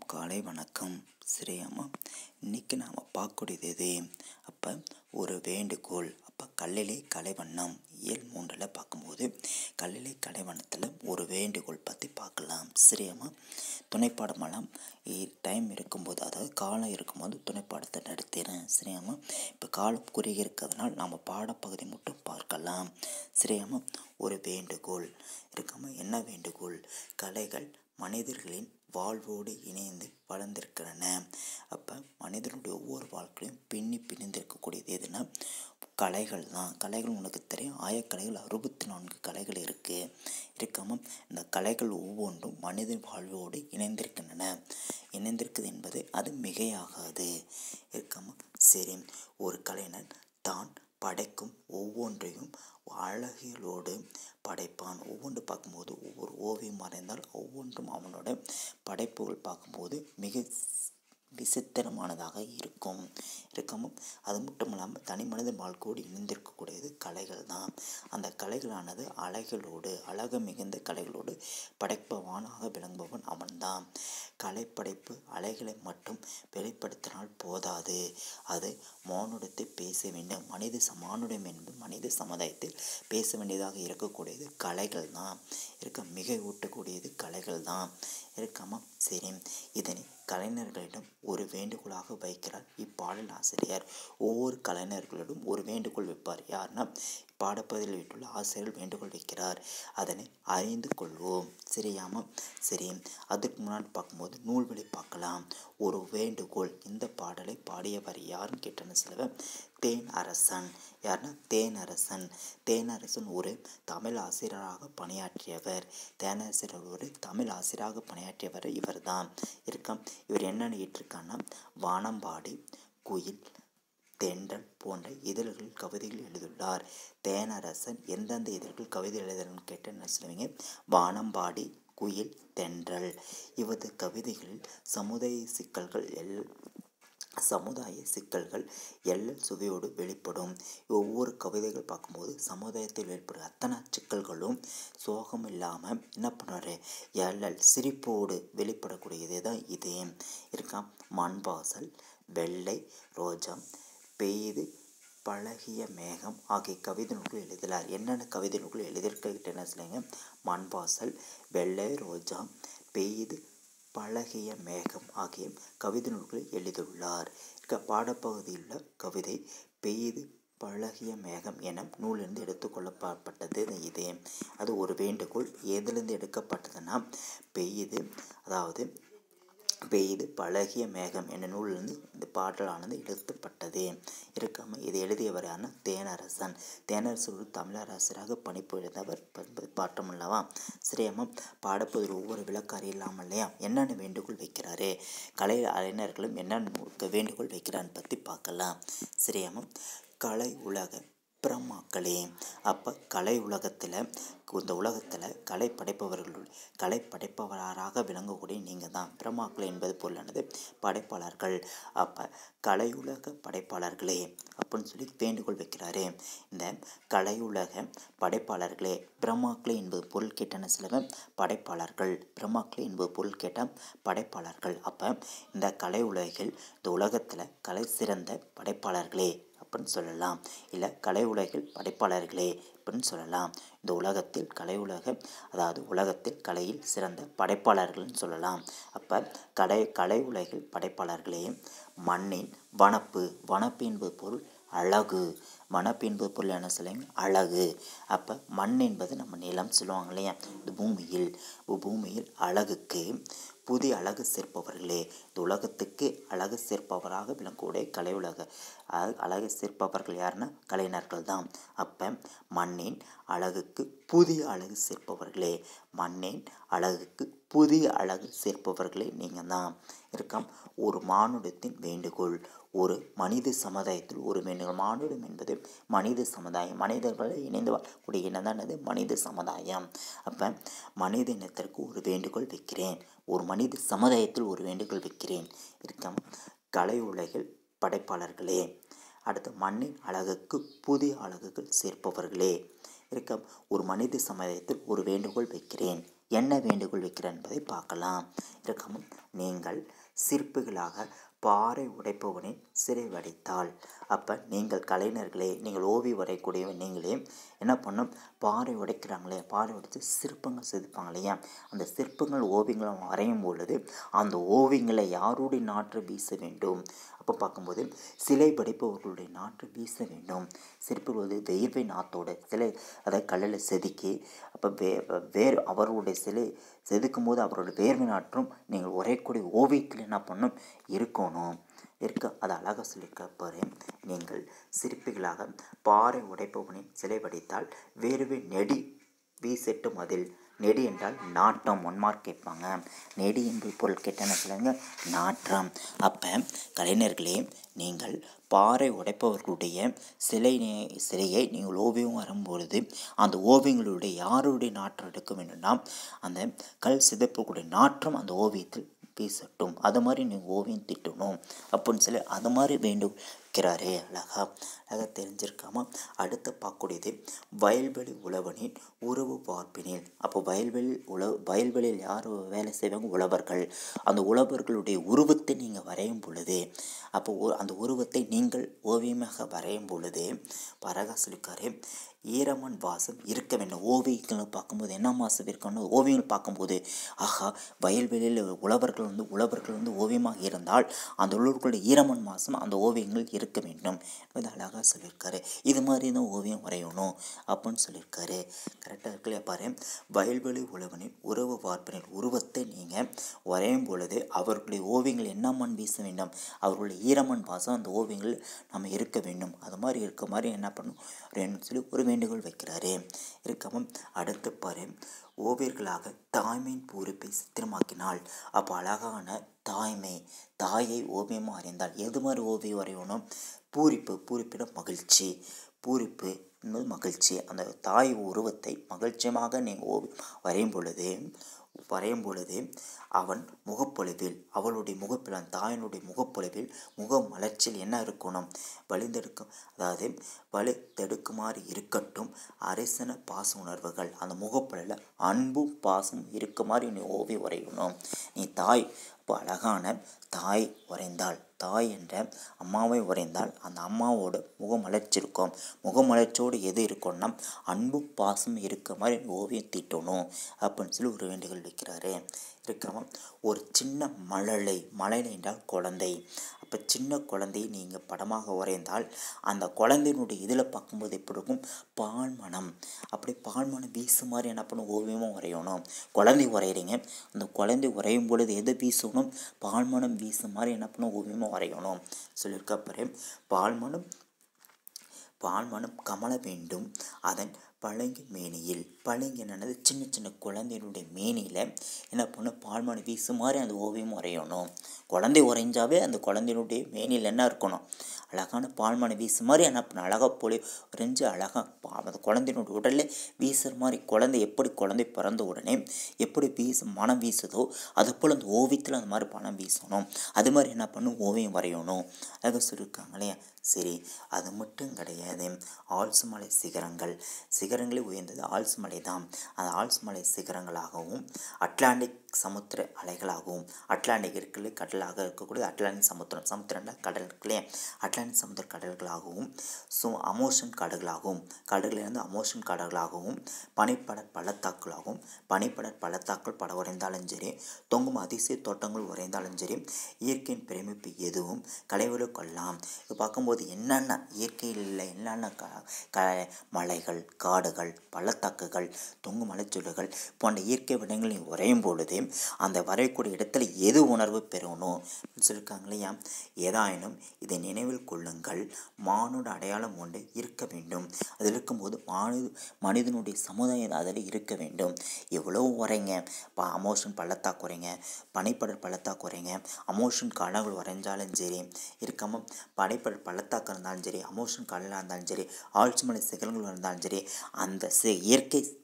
காலை வணக்கம் சரியாம்மா இன்றைக்கி நாம் பார்க்கக்கூடியது எது அப்போ ஒரு வேண்டுகோள் அப்போ கல்லிலே கலைவண்ணம் இயல் மூன்றில் பார்க்கும்போது கல்லிலே கலைவண்ணத்தில் ஒரு வேண்டுகோள் பற்றி பார்க்கலாம் சரியாம்மா துணைப்பாடமெல்லாம் டைம் இருக்கும்போது அதாவது காலம் இருக்கும்போது துணைப்பாடத்தை நடத்திடுறேன் சரியாம்மா இப்போ காலம் குறுகி இருக்கிறதுனால நாம் பாடப்பகுதி மட்டும் பார்க்கலாம் சரியாம்மா ஒரு வேண்டுகோள் இருக்காம என்ன வேண்டுகோள் கலைகள் மனிதர்களின் வாழ்வோடு இணைந்து வளர்ந்திருக்கிறன அப்போ மனிதனுடைய ஒவ்வொரு வாழ்க்கையும் பின்னி பிணைந்திருக்கக்கூடியது எதுனா கலைகள் தான் கலைகள் உனக்கு தெரியும் ஆயக்கலைகள் அறுபத்தி நான்கு கலைகள் இருக்குது இருக்காமல் இந்த கலைகள் ஒவ்வொன்றும் மனித வாழ்வோடு இணைந்திருக்கின்றன இணைந்திருக்குது என்பது அது மிகையாகாது இருக்காமல் சரி ஒரு கலைஞன் தான் படைக்கும் ஒவ்வொன்றையும் அழகியலோடு படைப்பான் ஒவ்வொன்று பார்க்கும்போது ஒவ்வொரு ஓவியம் வரைந்தால் ஒவ்வொன்றும் அவனோட படைப்புகள் பார்க்கும்போது மிக விசித்திரமானதாக இருக்கும் இருக்கமும் அது மட்டும் இல்லாமல் தனி மனித வாழ்க்கையோடு இணைந்திருக்கக்கூடியது கலைகள் தான் அந்த கலைகளானது அலைகளோடு அழகு மிகுந்த கலைகளோடு படைப்பவானாக விளங்குபவன் அவன்தான் கலைப்படைப்பு அலைகளை மட்டும் வெளிப்படுத்தினால் போதாது அது மானுடத்தை பேச வேண்டும் மனித சமானுடம் என்பது மனித சமுதாயத்தில் பேச வேண்டியதாக இருக்கக்கூடியது கலைகள் தான் இருக்க மிக ஊட்டக்கூடியது கலைகள் தான் இருக்காமா சரி இதனை கலைஞர்களிடம் ஒரு வேண்டுகோளாக வைக்கிறார் இப்பாடல் ஆசிரியர் ஒவ்வொரு கலைஞர்களிடம் ஒரு வேண்டுகோள் வைப்பார் யாருன்னா பாடப்பகுதியில் விட்டுள்ள ஆசிரியர் வேண்டுகோள் வைக்கிறார் அதனை அறிந்து கொள்வோம் சரியாமா சரி அதுக்கு முன்னாடி பார்க்கும்போது நூல்வழி பார்க்கலாம் ஒரு வேண்டுகோள் இந்த பாடலை பாடியவர் யாருன்னு கேட்டேன்னு சொல்லுவேன் தேன் அரசன் யாருன்னா தேன் அரசன் தேன் அரசன் ஒரு தமிழ் ஆசிரியராக பணியாற்றியவர் தேனரசர் ஒரு தமிழ் ஆசிரியராக பணியாற்றியவர் இவர் தான் இருக்கான் இவர் என்னென்னு கேட்டிருக்கான்னா வானம்பாடி குயில் தென்றல் போன்ற இதழ்கள் கவிதைகள் எழுதியுள்ளார் தேனரசன் எந்தெந்த இதழ்கள் கவிதை எழுதுறன்னு கேட்டு என்ன சொல்லுவீங்க வானம்பாடி குயில் தென்றல் இவரது கவிதைகளில் சமுதாய சிக்கல்கள் எல் சமுதாய சிக்கல்கள் எல்ல சுவையோடு வெளிப்படும் ஒவ்வொரு கவிதைகள் பார்க்கும்போது சமுதாயத்தில் வெளிப்படும் அத்தனை சிக்கல்களும் சோகம் இல்லாமல் என்ன பண்ணுவார் எல்லல் சிரிப்போடு வெளிப்படக்கூடியது தான் இது இருக்கான் மண்வாசல் வெள்ளை ரோஜா பெய்து பழகிய மேகம் ஆகிய கவிதை நூல்கள் எழுதலார் என்னென்ன கவிதை நூல்கள் எழுதியிருக்கிட்ட என்ன சொல்லுங்க மண்வாசல் வெள்ளை ரோஜா பெய்து பழகிய மேகம் ஆகிய கவிதை நூல்களை எழுதியுள்ளார் இருக்க பாடப்பகுதியில் கவிதை பெய்து பழகிய மேகம் என நூலிலிருந்து எடுத்துக்கொள்ளப்பட்டது இது அது ஒரு வேண்டுகோள் எதிலிருந்து எடுக்கப்பட்டதுன்னா பெய்யுது அதாவது பெய்து பழகிய மேகம் என்ற நூலிலிருந்து இந்த பாடலானது எழுதப்பட்டது இருக்காமல் இது எழுதியவரான தேனரசன் தேனரசர் ஒரு தமிழரசராக பணிபுரிந்தவர் பாட்டம் அல்லவா சரியாம பாடப்பதில் ஒவ்வொரு விளக்கு அறியலாம் இல்லையா என்னென்ன வேண்டுகோள் வைக்கிறாரு கலை அறிஞர்களும் என்னென்ன வேண்டுகோள் வைக்கிறான்னு பற்றி பார்க்கலாம் சரியாம கலை உலக பிரம்மாக்களே அப்போ கலை உலகத்தில் இந்த உலகத்தில் கலை படைப்பவர்கள் கலை படைப்பவராக விளங்கக்கூடிய நீங்கள் தான் பிரம்மாக்கள் என்பது பொருளானது படைப்பாளர்கள் அப்போ கலையுலக படைப்பாளர்களே அப்படின்னு சொல்லி வேண்டுகோள் வைக்கிறாரு இந்த கலையுலக படைப்பாளர்களே பிரம்மாக்களே என்பது பொருள் கேட்டான சிலவன் படைப்பாளர்கள் பிரம்மாக்களே என்பது பொருள் கேட்டால் படைப்பாளர்கள் அப்போ இந்த கலை உலகில் இந்த உலகத்தில் கலை சிறந்த படைப்பாளர்களே அப்படின்னு சொல்லலாம் இல்லை கலை உலகில் படைப்பாளர்களே அப்படின்னு சொல்லலாம் இந்த உலகத்தில் கலை உலக அதாவது உலகத்தில் கலையில் சிறந்த படைப்பாளர்கள்னு சொல்லலாம் அப்போ கலை கலை உலகில் படைப்பாளர்களே மண்ணின் வனப்பு வனப்பு என்பது பொருள் அழகு வனப்பு என்பது பொருள் என்ன சொல்லுங்க அழகு அப்போ மண் என்பது நம்ம நிலம் சொல்லுவாங்க இல்லையா இந்த பூமியில் பூமியில் அழகுக்கு புதிய அழகு சேர்ப்பவர்களே இந்த உலகத்துக்கு அழகு சேர்ப்பவராக விளங்கக்கூடிய கலை உலக அழகு சேர்ப்பவர்கள் யாருன்னா கலைஞர்கள் தான் அப்போ மண்ணின் அழகுக்கு புதிய அழகு சேர்ப்பவர்களே மண்ணின் அழகுக்கு புதிய அழகு சேர்ப்பவர்களே நீங்கள் தான் இருக்காம் ஒரு மானுடத்தின் வேண்டுகோள் ஒரு மனித சமுதாயத்தில் ஒரு வேண்டுகோள் மானுடம் என்பது மனித சமுதாயம் மனிதர்களை இணைந்து வாழக்கூடிய இனம் தான் அது மனித சமுதாயம் அப்போ மனித இனத்திற்கு ஒரு வேண்டுகோள் வைக்கிறேன் ஒரு மனித சமுதாயத்தில் ஒரு வேண்டுகோள் வைக்கிறேன் இருக்காம் கலை உலகில் படைப்பாளர்களே அடுத்து மண்ணின் அழகுக்கு புதிய அழகுகள் சேர்ப்பவர்களே இருக்க ஒரு மனித சமுதாயத்தில் ஒரு வேண்டுகோள் வைக்கிறேன் என்ன வேண்டுகோள் வைக்கிறேன் என்பதை பார்க்கலாம் இருக்காமல் நீங்கள் சிற்பிகளாக பாறை உடைப்பவனின் சிறை வடித்தால் அப்போ நீங்கள் கலைஞர்களே நீங்கள் ஓவியம் வரையக்கூடிய நீங்களே என்ன பண்ணும் பாறை உடைக்கிறாங்களே பாறை உடைத்து சிற்பங்கள் செதுப்பாங்க இல்லையா அந்த சிற்பங்கள் ஓவியங்களை வரையும் பொழுது அந்த ஓவியங்களை யாருடைய நாற்று வீச வேண்டும் அப்போ பார்க்கும்போது சிலை படைப்பவர்களுடைய நாற்று வீச வேண்டும் சிற்பவது வெயிர்வை நாத்தோட சிலை அதை கல்லில் செதுக்கி அப்போ வே வேறு அவர்களுடைய சிலை செதுக்கும் போது அவரோட வேர்வை நாற்றும் நீங்கள் உரையக்கூடிய ஓவியத்தில் என்ன பண்ணும் இருக்கணும் இருக்க அதை அழகாக சொல்லியிருக்க பாரு நீங்கள் சிற்பிகளாக பாறை உடைப்பவனின் சிலை வடித்தால் வேர்வை நெடி வீசெட்டு மதில் நெடி என்றால் நாட்டம் ஒன் மார்க் கேட்பாங்க நெடி என்று பொருள் கேட்டேன்னு சொல்லுங்க நாற்றம் அப்போ கலைஞர்களே நீங்கள் பாறை உடைப்பவர்களுடைய சிலை நே- சிலையை நீங்கள் ஓவியம் வரும்பொழுது அந்த ஓவியங்களுடைய யாருடைய நாற்றம் எடுக்க வேண்டும்னா அந்த கல் சிதைப்புகளுடைய நாற்றம் அந்த ஓவியத்தில் வீசட்டும் அது மாதிரி நீங்கள் ஓவியம் திட்டணும் அப்படின்னு சொல்லி அது மாதிரி வேண்டுகிறாரே அழகா அழகாக தெரிஞ்சிருக்காம அடுத்து பார்க்கக்கூடியது வயல்வெளி உழவனின் உறவு பார்ப்பினில் அப்போ வயல்வெளி உழ வயல்வெளியில் யார் வேலை செய்வாங்க உழவர்கள் அந்த உழவர்களுடைய உருவத்தை நீங்கள் வரையும் பொழுது அப்போ ஒ- அந்த உருவத்தை நீங்கள் ஓவியமாக வரையும் பொழுது பரகா சொல்லிக்காரு ஈரமண் வாசம் இருக்க வேண்டும் ஓவியங்களை பார்க்கும்போது என்ன வாசம் இருக்கணும் ஓவியங்கள் பார்க்கும்போது ஆஹா வயல்வெளியில் உழவர்கள் வந்து உழவர்கள் வந்து ஓவியமாக இருந்தால் அந்த உழவர்களுடைய ஈரமண் வாசம் அந்த ஓவியங்கள் இருக்க வேண்டும் என்பது அழகாக சொல்லியிருக்காரு இது மாதிரி தான் ஓவியம் வரையணும் அப்படின்னு சொல்லியிருக்காரு கரெக்டாக இருக்குல்லையா பாரு வயல்வெளி உழவனின் உறவு வார்ப்பினின் உருவத்தை நீங்கள் வரையும் பொழுது அவர்களுடைய ஓவியங்கள் என்ன மண் வீச வேண்டும் அவர்களுடைய ஈரமண் வாசம் அந்த ஓவியங்கள் நம்ம இருக்க வேண்டும் அது மாதிரி இருக்க மாதிரி என்ன பண்ணும் ரெண்டு சொல்லி ஒரு வேண்டுகோள் வைக்கிறாரு இருக்காமல் அடுத்து பாரு ஓவியர்களாக தாய்மையின் பூரிப்பை சித்திரமாக்கினால் அப்போ அழகான தாய்மை தாயை ஓவியமாக வரைந்தால் எது மாதிரி ஓவியம் வரையணும் பூரிப்பு பூரிப்பிட மகிழ்ச்சி பூரிப்பு என்பது மகிழ்ச்சி அந்த தாய் உருவத்தை மகிழ்ச்சியமாக நீங்கள் ஓவியம் வரையும் பொழுது வரையும் பொழுது அவன் முகப்பொழிவில் அவளுடைய முகப்பில் அந்த தாயினுடைய முகப்பொழிவில் முக மலர்ச்சியில் என்ன இருக்கணும் வலிந்தெடுக்கும் அதாவது வலித்தெடுக்குமாறு இருக்கட்டும் அரசன பாச உணர்வுகள் அந்த முகப்பொழிவில் அன்பும் பாசமும் இருக்குமாறு நீ ஓவியம் வரையணும் நீ தாய் இப்போ அழகான தாய் வரைந்தால் தாய் என்ற அம்மாவை வரைந்தால் அந்த அம்மாவோட முகமலர்ச்சி இருக்கும் முகமலர்ச்சியோடு எது இருக்கும்னா அன்பு பாசம் இருக்க மாதிரி ஓவியம் தீட்டணும் அப்படின்னு சொல்லி ஒரு வேண்டுகோள் வைக்கிறாரு இருக்காமல் ஒரு சின்ன மழலை மழலை என்றால் குழந்தை அப்போ சின்ன குழந்தையை நீங்கள் படமாக வரைந்தால் அந்த குழந்தையினுடைய இதில் பார்க்கும்போது எப்படி இருக்கும் பால் மனம் அப்படி பால் மனம் வீசு மாதிரி என்ன பண்ணும் ஓவியமாக வரையணும் குழந்தை வரைகிறீங்க அந்த குழந்தை வரையும் பொழுது எது வீசணும் பால் மனம் வீசு மாதிரி என்ன பண்ணும் ஓவியமாக வரையணும் சொல்லியிருக்க பாரு பால் மனம் பால் மனம் கமல வேண்டும் அதன் பழங்கி மேனியில் பழங்கி என்னது சின்ன சின்ன குழந்தையினுடைய மேனியில் என்ன பண்ணும் பால்மணி வீசு மாதிரி அந்த ஓவியம் வரையணும் குழந்தை வரைஞ்சாவே அந்த குழந்தையினுடைய மேனியில் என்ன இருக்கணும் அழகான பால்மணி வீசு மாதிரி என்ன பண்ண அழகாக பொலி வரைஞ்சி அழகாக அந்த குழந்தையினுடைய உடலில் வீசுகிற மாதிரி குழந்தை எப்படி குழந்தை பிறந்த உடனே எப்படி வீசு மனம் வீசுதோ அது போல் அந்த ஓவியத்தில் அந்த மாதிரி பணம் வீசணும் அது மாதிரி என்ன பண்ணும் ஓவியம் வரையணும் அழகாக சொல்லியிருக்காங்க இல்லையா சரி அது மட்டும் கிடையாது ஆல்ஸ் மலை சிகரங்கள் சிகரங்களே உயர்ந்தது ஆல்ஸ் மலை தான் அந்த ஆல்ஸ் மலை சிகரங்களாகவும் அட்லாண்டிக் சமுத்திர அலைகளாகவும் அட்லாண்டிக் இருக்குல்ல கடலாக இருக்கக்கூடிய அட்லாண்டிக் சமுத்திரம் சமுத்திரம்ல கடல் இருக்குல்லையே அட்லாண்டிக் சமுத்திர கடல்களாகவும் ஸோ அமோஷன் காடுகளாகவும் கடல்களிலிருந்து அமோஷன் காடுகளாகவும் பனிப்படர் பள்ளத்தாக்குகளாகவும் பனிப்படர் பள்ளத்தாக்கள் படம் வரைந்தாலும் சரி தொங்கும் அதிசய தோட்டங்கள் வரைந்தாலும் சரி இயற்கையின் பிரமிப்பு எதுவும் கலைவில கொள்ளலாம் இது பார்க்கும்போது என்னென்ன இயற்கையில் என்னென்ன க க மலைகள் காடுகள் பள்ளத்தாக்குகள் தொங்கும் மலைச்சொல்லுகள் போன்ற இயற்கை விடங்களை வரையும் பொழுது அந்த வரையக்கூடிய இடத்துல எது உணர்வு பெறணும் அப்படின்னு சொல்லியிருக்காங்க இல்லையா ஏதாயினும் இதை நினைவில் கொள்ளுங்கள் மானுட அடையாளம் ஒன்று இருக்க வேண்டும் அது இருக்கும்போது மானித மனிதனுடைய சமுதாயம் அதில் இருக்க வேண்டும் எவ்வளோ வரைங்க இப்போ அமோஷன் பள்ளத்தாக்கு குறைங்க பனிப்படர் பள்ளத்தாக்கு குறைங்க அமோஷன் காலங்கள் வரைஞ்சாலும் சரி இருக்காம பனிப்படர் பள்ளத்தாக்கு இருந்தாலும் சரி அமோஷன் காலாக இருந்தாலும் சரி ஆழ்ச்சி மலை சிகரங்கள் இருந்தாலும் சரி அந்த சி இயற்கை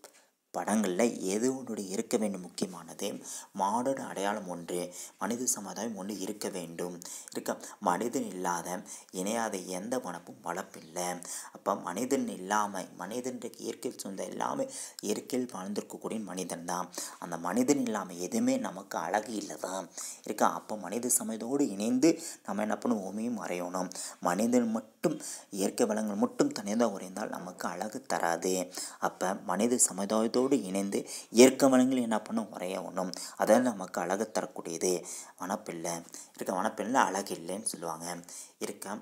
படங்களில் எது ஒன்று இருக்க வேண்டும் முக்கியமானது மாடோட அடையாளம் ஒன்று மனித சமுதாயம் ஒன்று இருக்க வேண்டும் இருக்க மனிதன் இல்லாத இணையாத எந்த வனப்பும் வளர்ப்பில்லை அப்போ மனிதன் இல்லாமல் மனிதனுக்கு இயற்கை சொந்த எல்லாமே இயற்கையில் வாழ்ந்திருக்கக்கூடிய மனிதன் தான் அந்த மனிதன் இல்லாமல் எதுவுமே நமக்கு அழகு இல்லை தான் இருக்கா அப்போ மனித சமயத்தோடு இணைந்து நம்ம என்ன பண்ணுவோம் பூமியும் மறையணும் மனிதன் மட்டும் இயற்கை வளங்கள் மட்டும் தனியாக உறைந்தால் நமக்கு அழகு தராது அப்போ மனித சமுதாயத்தோடு இணைந்து இயற்கை வளங்கள் என்ன பண்ணும் உறையணும் அதான் நமக்கு அழகு தரக்கூடியது வனப்பில்லை இருக்க வனப்பில்லை அழகு இல்லைன்னு சொல்லுவாங்க இருக்க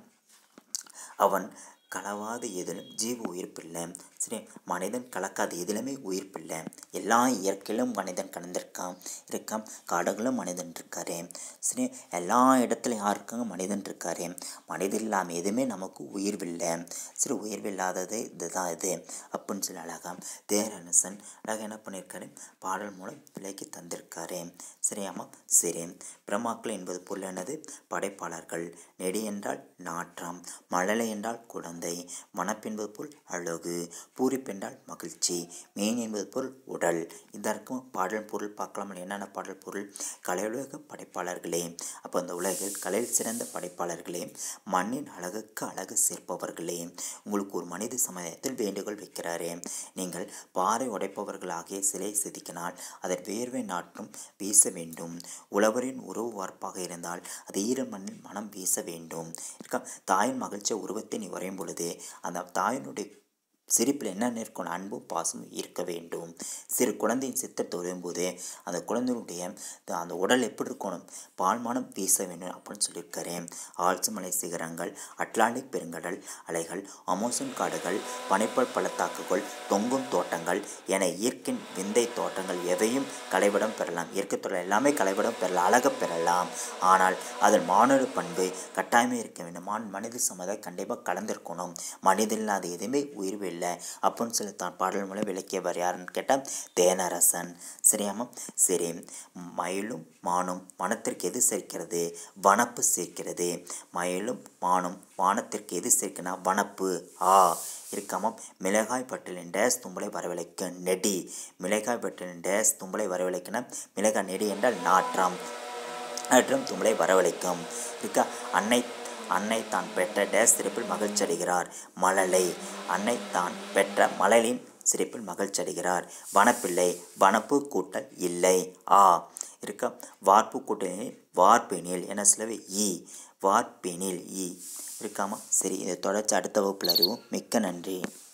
அவன் கலவாத எதிலும் ஜீவ உயிர்ப்பில்லை சரி மனிதன் கலக்காத எதிலுமே உயிர்ப்பில்லை எல்லா இயற்கையிலும் மனிதன் கலந்திருக்கான் இருக்கான் காடுகளும் மனிதன் இருக்காரு சரி எல்லா இடத்துலையும் யார் இருக்காங்க மனிதன் இருக்காரு மனிதன் இல்லாமல் எதுவுமே நமக்கு உயிர்வில்லை சரி உயிர்வில்லாதது இதுதான் இது அப்படின்னு சொல்லி அழகா தேரரசன் அழகாக என்ன பண்ணியிருக்காரு பாடல் மூலம் விலைக்கு தந்திருக்காரு சரியாமா சரி பிரம்மாக்கள் என்பது பொருள் என்னது படைப்பாளர்கள் நெடி என்றால் நாற்றம் மழலை என்றால் குழந்தை மனப்பென்பது போல் அழகு பூரிப்பென்றால் மகிழ்ச்சி மீன் என்பது பொருள் உடல் இதற்கும் பாடல் பொருள் பார்க்கலாம் என்னென்ன பாடல் பொருள் கலையுலக படைப்பாளர்களே அப்போ அந்த உலகில் கலையில் சிறந்த படைப்பாளர்களே மண்ணின் அழகுக்கு அழகு சேர்ப்பவர்களே உங்களுக்கு ஒரு மனித சமுதாயத்தில் வேண்டுகோள் வைக்கிறாரே நீங்கள் பாறை உடைப்பவர்களாகிய சிலை செதுக்கினால் அதன் வேர்வை நாற்றும் வீச வேண்டும் உழவரின் உறவு வார்ப்பாக இருந்தால் அது ஈர மண்ணில் மனம் வீச வேண்டும் இருக்கா தாயின் மகிழ்ச்சிய உருவத்தை நீ வரையும் பொழுது அந்த தாயினுடைய சிரிப்பில் என்ன இருக்கணும் அன்பும் பாசமும் இருக்க வேண்டும் சிறு குழந்தையின் சித்தத்தை தொழும்போது அந்த குழந்தையினுடைய அந்த உடல் எப்படி இருக்கணும் பால்மானம் வீச வேண்டும் அப்படின்னு சொல்லியிருக்காரு ஆல்சு மலை சிகரங்கள் அட்லாண்டிக் பெருங்கடல் அலைகள் அமோசன் காடுகள் பனைப்பல் பள்ளத்தாக்குகள் தொங்கும் தோட்டங்கள் என இயற்கையின் விந்தை தோட்டங்கள் எவையும் கலைவிடம் பெறலாம் இயற்கை தொழில் எல்லாமே கலைவிடம் பெறலாம் அழக பெறலாம் ஆனால் அதன் மானுட பண்பு கட்டாயமே இருக்க வேண்டும் மான் மனித சமுதாயம் கண்டிப்பாக கலந்திருக்கணும் மனிதன் இல்லாத எதுவுமே உயிர்வு இல்லை அப்படின்னு சொல்லி தான் பாடல் மூலம் விளக்கியவர் யாருன்னு கேட்டால் தேனரசன் சரியாமா சரி மயிலும் மானும் வனத்திற்கு எது சேர்க்கிறது வனப்பு சேர்க்கிறது மயிலும் மானும் வானத்திற்கு எது சேர்க்குன்னா வனப்பு ஆ இருக்காம மிளகாய் பட்டலின் டேஸ் தும்பலை வரவழைக்க நெடி மிளகாய் பட்டலின் டேஸ் தும்பலை வரவழைக்கணும் மிளகாய் நெடி என்றால் நாற்றம் நாற்றம் தும்பலை வரவழைக்கும் இருக்கா அன்னை அன்னை தான் பெற்ற டேஸ் சிரிப்பில் மகிழ்ச்சி அடைகிறார் மழலை அன்னை தான் பெற்ற மழலின் சிரிப்பில் மகிழ்ச்சி அடைகிறார் வனப்பில்லை வனப்பு கூட்டல் இல்லை ஆ இருக்க வார்ப்பு கூட்டலில் வார்பெனில் என சிலவை ஈ வார்பெனில் ஈ இருக்காமா சரி இதை தொடர்ச்சி அடுத்த வகுப்பில் அறிவோம் மிக்க நன்றி